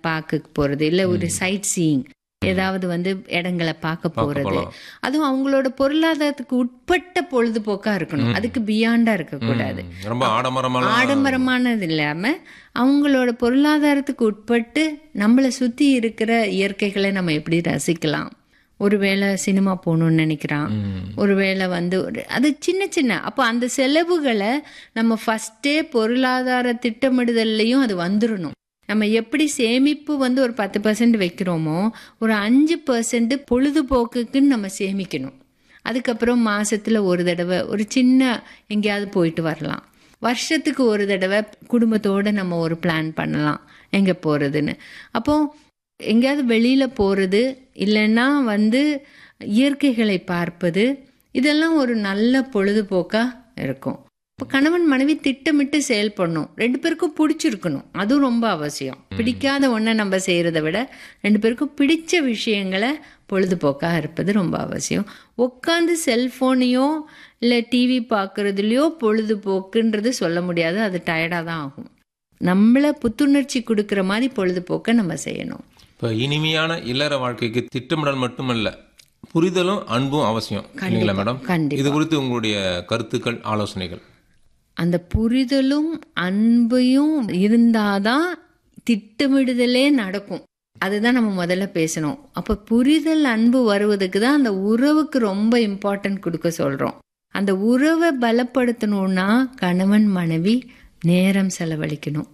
பார்க்க போறது இல்ல ஒரு சைட் சீயிங் ஏதாவது வந்து இடங்களை பார்க்க போறது போலாம். அதுவும் அவங்களோட பொருளாதாரத்துக்கு உட்பட்ட பொழுதுபோக்கா இருக்கணும் அதுக்கு பியாண்டா இருக்கக்கூடாது ம், ரொம்ப ஆடம்பரமான ஆடம்பரமானது இல்லாம அவங்களோட பொருளாதாரத்துக்கு உட்பட்டு நம்மளை சுத்தி இருக்கிற இயற்கைகளை நம்ம எப்படி ரசிக்கலாம் ஒருவேளை சினிமா போகணும்னு நினைக்கிறான் ம், ஒருவேளை வந்து ஒரு- அது சின்ன சின்ன அப்போ அந்த செலவுகளை நம்ம ஃபஸ்ட்டே பொருளாதார திட்டமிடுதல்லையும் அது வந்துடணும் நம்ம எப்படி சேமிப்பு வந்து ஒரு பத்து பர்சன்ட் வைக்கிறோமோ ஒரு அஞ்சு பர்சன்ட் பொழுதுபோக்குக்குன்னு நம்ம சேமிக்கணும் அதுக்கப்புறம் மாசத்துல ஒரு தடவை ஒரு சின்ன எங்கேயாவது போயிட்டு வரலாம் வருஷத்துக்கு ஒரு தடவை குடும்பத்தோட நம்ம ஒரு பிளான் பண்ணலாம் எங்க போறதுன்னு அப்போ எங்கேயாவது வெளியில போறது இல்லைன்னா வந்து இயற்கைகளை பார்ப்பது இதெல்லாம் ஒரு நல்ல பொழுதுபோக்கா இருக்கும் இப்போ கணவன் மனைவி திட்டமிட்டு செயல்படணும் ரெண்டு பேருக்கும் பிடிச்சிருக்கணும் அதுவும் ரொம்ப அவசியம் பிடிக்காத ஒன்றை நம்ம செய்யறத விட ரெண்டு பேருக்கும் பிடிச்ச விஷயங்களை பொழுதுபோக்கா இருப்பது ரொம்ப அவசியம் உட்காந்து செல்போனையோ இல்லை டிவி பார்க்கறதுலையோ பொழுதுபோக்குன்றது சொல்ல முடியாது அது டயர்டாக தான் ஆகும் நம்மளை புத்துணர்ச்சி கொடுக்குற மாதிரி பொழுதுபோக்கை நம்ம செய்யணும் இப்ப இனிமையான இல்லற வாழ்க்கைக்கு திட்டமிடல் மட்டுமல்ல புரிதலும் அன்பும் அவசியம் இல்லைங்களா மேடம் கண்டிப்பா. இது குறித்து உங்களுடைய கருத்துக்கள் ஆலோசனைகள் அந்த புரிதலும் அன்பையும் இருந்தாதான் திட்டமிடுதலே நடக்கும் அதுதான் நம்ம முதல்ல பேசணும் அப்ப புரிதல் அன்பு வருவதுக்கு தான் அந்த உறவுக்கு ரொம்ப இம்பார்ட்டன்ட் கொடுக்க சொல்றோம் அந்த உறவை பலப்படுத்தணும்னா கணவன் மனைவி நேரம் செலவழிக்கணும்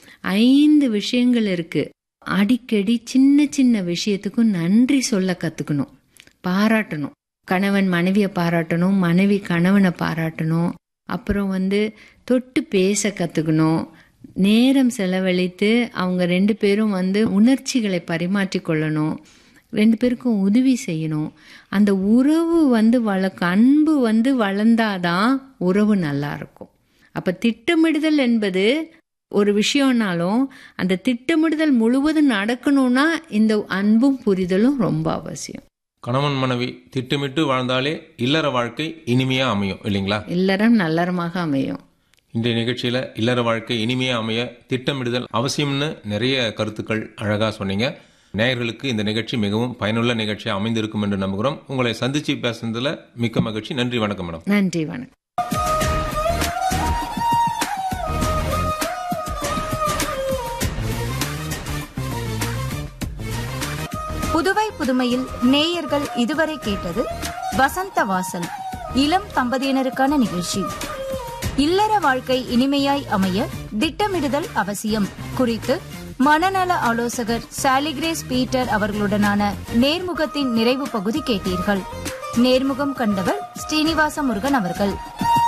ஐந்து விஷயங்கள் இருக்கு அடிக்கடி சின்ன சின்ன விஷயத்துக்கும் நன்றி சொல்ல கத்துக்கணும் பாராட்டணும் கணவன் மனைவியை பாராட்டணும் மனைவி கணவனை பாராட்டணும் அப்புறம் வந்து தொட்டு பேச கத்துக்கணும் நேரம் செலவழித்து அவங்க ரெண்டு பேரும் வந்து உணர்ச்சிகளை பரிமாற்றி கொள்ளணும் ரெண்டு பேருக்கும் உதவி செய்யணும் அந்த உறவு வந்து வளர்க்க அன்பு வந்து வளர்ந்தாதான் உறவு நல்லா இருக்கும் அப்ப திட்டமிடுதல் என்பது ஒரு விஷயம்னாலும் அந்த திட்டமிடுதல் முழுவதும் நடக்கணும்னா இந்த அன்பும் புரிதலும் ரொம்ப அவசியம் கணவன் மனைவி திட்டமிட்டு வாழ்ந்தாலே இல்லற வாழ்க்கை இனிமையா அமையும் இல்லைங்களா இல்லறம் நல்லறமாக அமையும் இன்றைய நிகழ்ச்சியில இல்லற வாழ்க்கை இனிமையா அமைய திட்டமிடுதல் அவசியம்னு நிறைய கருத்துக்கள் அழகா சொன்னீங்க நேயர்களுக்கு இந்த நிகழ்ச்சி மிகவும் பயனுள்ள நிகழ்ச்சியா அமைந்திருக்கும் என்று நம்புகிறோம் உங்களை சந்திச்சு பேசுனதுல மிக்க மகிழ்ச்சி நன்றி வணக்கம் மேடம் நன்றி வணக்கம் புதுவை புதுமையில் நேயர்கள் இதுவரை கேட்டது வசந்த வாசல் இளம் தம்பதியினருக்கான நிகழ்ச்சி இல்லற வாழ்க்கை இனிமையாய் அமைய திட்டமிடுதல் அவசியம் குறித்து மனநல ஆலோசகர் சாலிகிரேஸ் பீட்டர் அவர்களுடனான நேர்முகத்தின் நிறைவு பகுதி கேட்டீர்கள் நேர்முகம் கண்டவர் ஸ்ரீனிவாச முருகன் அவர்கள்